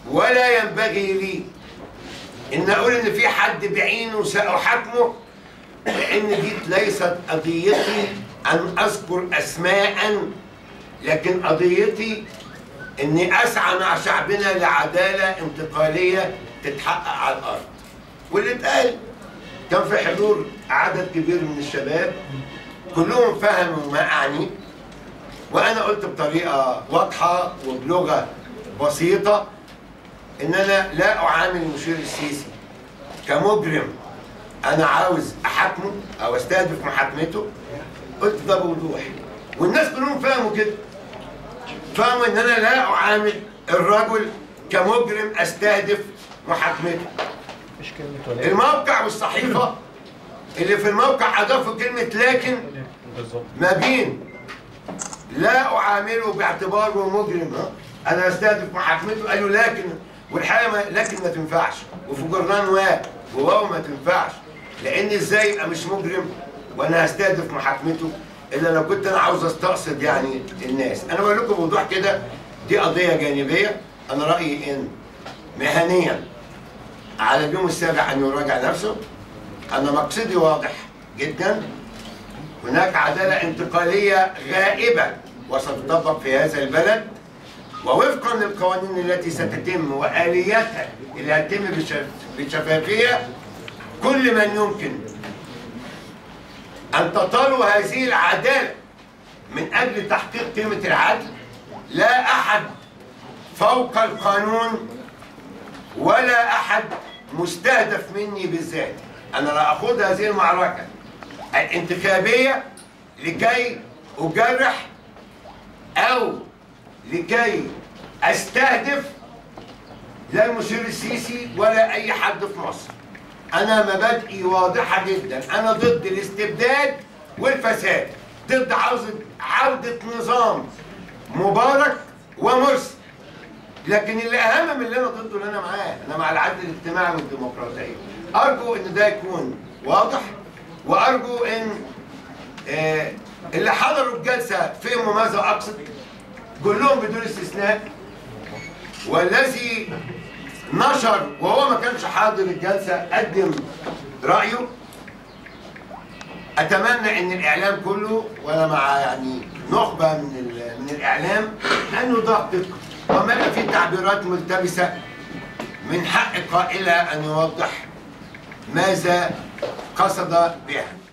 ولا ينبغي لي ان اقول ان في حد بعينه ساحاكمه لان دي ليست قضيتي ان اذكر اسماء لكن قضيتي اني اسعى مع شعبنا لعداله انتقاليه تتحقق على الارض واللي اتقال كان في حضور عدد كبير من الشباب كلهم فهموا ما اعني وانا قلت بطريقه واضحه وبلغه بسيطه ان انا لا اعامل المشير السيسي كمجرم انا عاوز احاكمه او استهدف محاكمته قلت ده بوضوح والناس كلهم فهموا كده فهموا ان انا لا اعامل الرجل كمجرم استهدف محاكمته مش كلمة ولا الموقع والصحيفه اللي في الموقع اضافوا كلمه لكن بالظبط ما بين لا اعامله باعتباره مجرم ها؟ انا استهدف محاكمته قالوا لكن والحقيقه ما لكن ما تنفعش وفي جرنان واو وواو ما تنفعش لان ازاي يبقى مش مجرم وانا هستهدف محاكمته الا لو كنت انا عاوز استقصد يعني الناس انا بقول لكم بوضوح كده دي قضيه جانبيه انا رايي ان مهنيا على اليوم السابع ان يراجع نفسه انا مقصدي واضح جدا هناك عدالة انتقالية غائبة وستطبق في هذا البلد ووفقا للقوانين التي ستتم وآلياتها اللي هتتم بشف- بشفافية كل من يمكن أن تطالوا هذه العدالة من أجل تحقيق قيمة العدل لا أحد فوق القانون ولا أحد مستهدف مني بالذات أنا لا أخوض هذه المعركة الانتخابية لكي أجرح أو لكي أستهدف لا المشير السيسي ولا أي حد في مصر أنا مبادئي واضحة جدا أنا ضد الاستبداد والفساد ضد عودة عودة نظام مبارك ومرسي لكن اللي اهم من اللي انا ضده اللي انا معاه انا مع العدل الاجتماعي والديمقراطيه ارجو ان ده يكون واضح وارجو ان آه اللي حضروا الجلسه فهموا ماذا اقصد كلهم بدون استثناء والذي نشر وهو ما كانش حاضر الجلسه قدم رايه اتمنى ان الاعلام كله وانا مع يعني نخبه من ال- من الاعلام ان يدقق وما يبقى في تعبيرات ملتبسه من حق قائلها ان يوضح ماذا قصد بها